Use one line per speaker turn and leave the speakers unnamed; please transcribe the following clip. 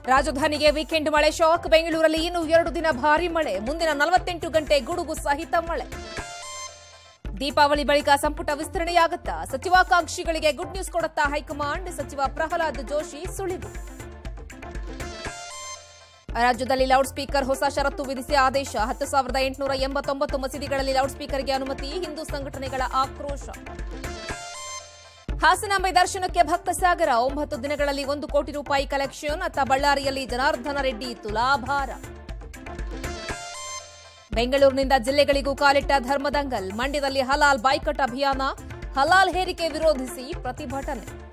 ರಾಜಧಾನಿಗೆ weekend ಮಳೆ shock ಬೆಂಗಳೂರಲ್ಲಿ ಇನ್ನು ಎರಡು ದಿನ ಭಾರೀ ಮಳೆ ಮುಂದಿನ ನಲವತ್ತೆಂಟು ಗಂಟೆ ಗುಡುಗು ಸಹಿತ ಮಳೆ ದೀಪಾವಳಿ ಬಳಿಕ ಸಂಪುಟ ವಿಸ್ತರಣೆಯಾಗುತ್ತಾ ಸಚಿವಾಕಾಂಕ್ಷಿಗಳಿಗೆ ಗುಡ್ ನ್ಯೂಸ್ ಕೊಡುತ್ತಾ ಹೈಕಮಾಂಡ್ ಸಚಿವ ಪ್ರಹ್ಲಾದ್ ಜೋಶಿ ಸುಳಿವು ರಾಜ್ಯದಲ್ಲಿ ಲೌಡ್ ಸ್ಪೀಕರ್ ಹೊಸ ಷರತ್ತು ವಿಧಿಸಿ ಆದೇಶ ಹತ್ತು ಸಾವಿರದ ಎಂಟುನೂರ ಎಂಬತ್ತೊಂಬತ್ತು ಮಸೀದಿಗಳಲ್ಲಿ ಲೌಡ್ ಸ್ಪೀಕರ್ಗೆ ಅನುಮತಿ ಹಿಂದೂ ಸಂಘಟನೆಗಳ ಆಕ್ರೋಶ ಹಾಸನಾಂಬೆ ದರ್ಶನಕ್ಕೆ ಭಕ್ತ ಸಾಗರ ಒಂಬತ್ತು ದಿನಗಳಲ್ಲಿ ಒಂದು ಕೋಟಿ ರೂಪಾಯಿ ಕಲೆಕ್ಷನ್ ಅತ್ತ ಬಳ್ಳಾರಿಯಲ್ಲಿ ಜನಾರ್ದನ ರೆಡ್ಡಿ ತುಲಾಭಾರ ಬೆಂಗಳೂರಿನಿಂದ ಜಿಲ್ಲೆಗಳಿಗೂ ಕಾಲಿಟ್ಟ ಧರ್ಮದಂಗಲ್ ಮಂಡ್ಯದಲ್ಲಿ ಹಲಾಲ್ ಬಾಯ್ಕಟ್ ಅಭಿಯಾನ ಹಲಾಲ್ ಹೇರಿಕೆ ವಿರೋಧಿಸಿ ಪ್ರತಿಭಟನೆ